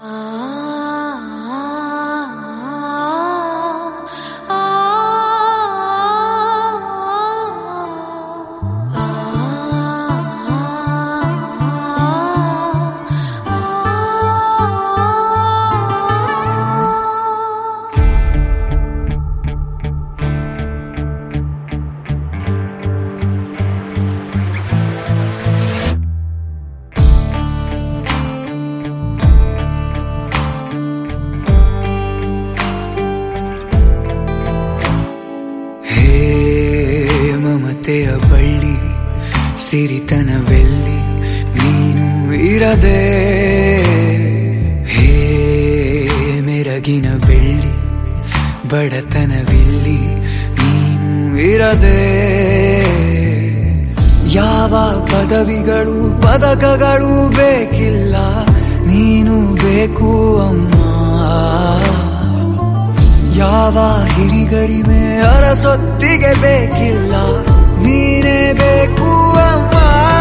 ಹೇ ಮಮತೆಯ ಬಳ್ಳಿ ಸಿರಿತನವೆಲ್ಲಿ ನೀನು ಇರದೆ ಹೇ ಮೆರಗಿನ ಬೆಳ್ಳಿ ಬಡತನವಿಲ್ಲಿ ನೀನು ಇರದೆ ಯಾವ ಪದವಿಗಳು ಪದಕಗಳು ಬೇಕಿಲ್ಲ ನೀನು ಬೇಕು ಅಮ್ಮ ಯಾವ ಹಿರಿಗರಿಮೆ ಅರಸೊತ್ತಿಗೆ ಬೇಕಿಲ್ಲ ನೀನೇ ಬೇಕು ಅಮ್ಮ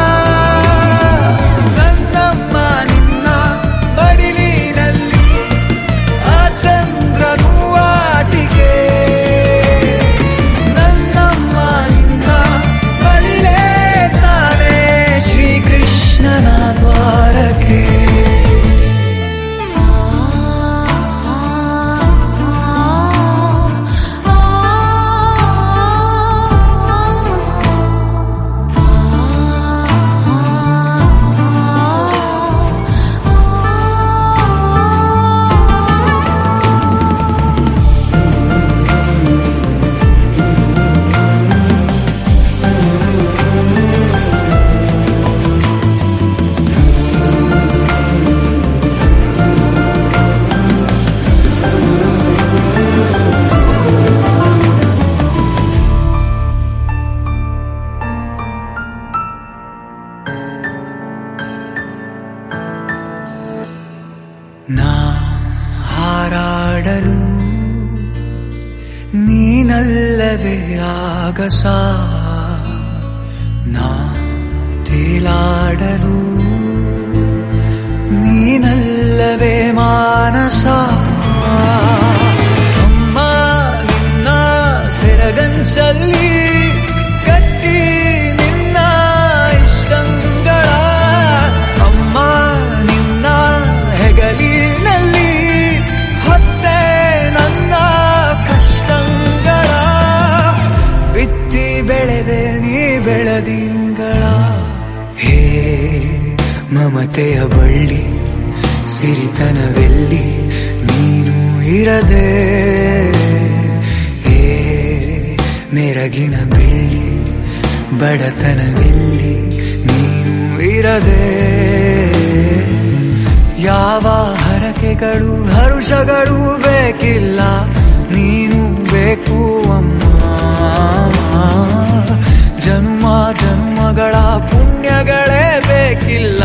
ನನ್ನಮ್ಮ ನಿನ್ನ ಮಡಿಲಿನಲ್ಲಿ ಆ ಚಂದ್ರನು ಆಟಿಕೆ ನನ್ನಮ್ಮ ನಿನ್ನ ಮಡಿಲೇ ತಾನೇ ಶ್ರೀಕೃಷ್ಣನ ದ್ವಾರಕ್ಕೆ ನಾ ಹಾರಾಡಲು ನೀನಲ್ಲವೇ ಆಗಸ ನಾ ತೇಲಾಡಲು ನೀನಲ್ಲವೇ ಮಾನಸ ಅಮ್ಮ ನಿನ್ನ ಸೆರಗಂಚಲ್ಲಿ ಕಟ್ಟಿ ನಿನ್ನ ಇಷ್ಟಂಗಳ ಅಮ್ಮ ನಿನ್ನ ಹೆಗಲಿನಲ್ಲಿ ಹೊತ್ತೆ ನನ್ನ ಕಷ್ಟಂಗಳ ಬಿತ್ತಿ ಬೆಳೆದೆ ನೀ ಬೆಳೆದಿಂಗಳ ಹೇ ಮಮತೆಯ ಬಳ್ಳಿ ಸಿರಿತನವೆಲ್ಲಿ ನೀನು ಇರದೆ ಹೇ ಮೆರಗಿನ ಬೆಳ್ಳಿ ಬಡತನವೆಲ್ಲಿ ನೀನು ಇರದೆ ಯಾವ ಹರಕೆಗಳು ಹರುಷಗಳು ಬೇಕಿಲ್ಲ ನೀನು ಬೇಕು ಅಮ್ಮ ಜನ್ಮ ಜನ್ಮಗಳ ಪುಣ್ಯಗಳೇ ಬೇಕಿಲ್ಲ